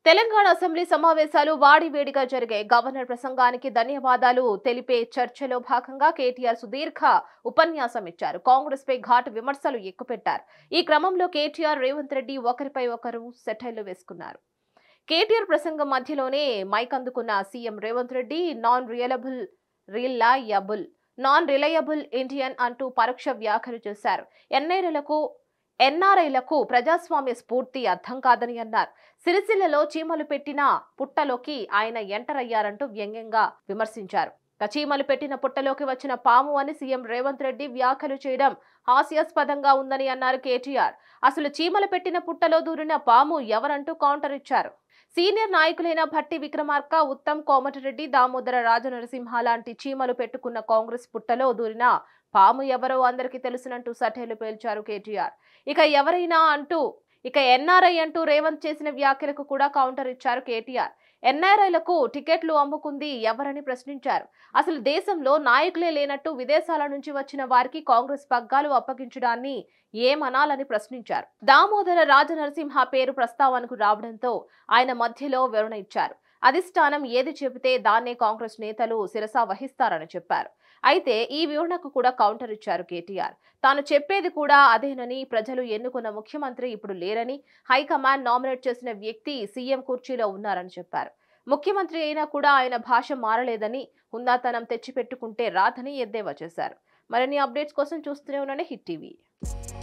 Telangana assembly సమావేశాలు వాడివేడిగా జరిగాయి governor ప్రసంగానికి ధన్యవాదాలు తెలిపే చర్చలో భాగంగా కేటీఆర్ సుదీర్ఘ ఉపన్యాసం ఇచ్చారు కాంగ్రెస్ పై ఘాటు విమర్శలు ఎక్కుపెట్టారు ఈ క్రమంలో కేటీఆర్ రేవంత్ రెడ్డి ఒకరిపై ఒకరు సెటైర్లు వేసుకున్నారు కేటీఆర్ ప్రసంగం మధ్యలోనే మైక్ అందుకున్న CM Revanth Reddy non reliable reliable non reliable Indian అంటూ పరోక్ష వ్యాఖ్యలు చేశారు ఎన్ఐలకు ఎన్ఆర్ఐలకు ప్రజాస్వామ్య స్ఫూర్తి అర్థం కాదని అన్నారు సిరిసిల్లలో చీమలు పెట్టిన పుట్టలోకి ఆయన ఎంటర్ అయ్యారంటూ వ్యంగ్యంగా విమర్శించారు ఇక చీమలు పెట్టిన పుట్టలోకి వచ్చిన పాము అని సీఎం రేవంత్ రెడ్డి వ్యాఖ్యలు చేయడం హాస్యాస్పదంగా ఉందని అన్నారు కేటీఆర్ అసలు చీమలు పెట్టిన పుట్టలో దూరిన పాము ఎవరంటూ కౌంటర్ ఇచ్చారు సీనియర్ నాయకులైన భట్టి విక్రమార్క ఉత్తమ్ కోమటిరెడ్డి దామోదర రాజనరసింహ లాంటి చీమలు పెట్టుకున్న కాంగ్రెస్ పుట్టలో దూరిన పాము ఎవరో అందరికీ తెలుసునంటూ సఠేలు పేల్చారు కేటీఆర్ ఇక ఎవరైనా అంటూ ఇక ఎన్ఆర్ఐ అంటూ రేవంత్ చేసిన వ్యాఖ్యలకు కూడా కౌంటర్ ఇచ్చారు కేటీఆర్ ఎన్ఆర్ఐలకు టికెట్లు అమ్ముకుంది ఎవరని ప్రశ్నించారు అసలు దేశంలో నాయకులే లేనట్టు విదేశాల నుంచి వచ్చిన వారికి కాంగ్రెస్ పగ్గాలు అప్పగించడాన్ని ఏమనాలని ప్రశ్నించారు దామోదర రాజనరసింహ పేరు ప్రస్తావనకు రావడంతో ఆయన మధ్యలో వివరణ ఇచ్చారు అధిష్టానం ఏది చెబితే దాన్నే కాంగ్రెస్ నేతలు శిరసా వహిస్తారని చెప్పారు అయితే ఈ వివరణకు కూడా కౌంటర్ ఇచ్చారు కేటీఆర్ తాను చెప్పేది కూడా అదేనని ప్రజలు ఎన్నుకున్న ముఖ్యమంత్రి ఇప్పుడు లేరని హైకమాండ్ నామినేట్ చేసిన వ్యక్తి సీఎం కుర్చీలో ఉన్నారని చెప్పారు ముఖ్యమంత్రి అయినా కూడా ఆయన భాష మారలేదని హుందాతనం తెచ్చిపెట్టుకుంటే రాదని ఎద్దేవా చేశారు మరిన్ని అప్డేట్స్ కోసం చూస్తూనే ఉండండి హిట్ టీవీ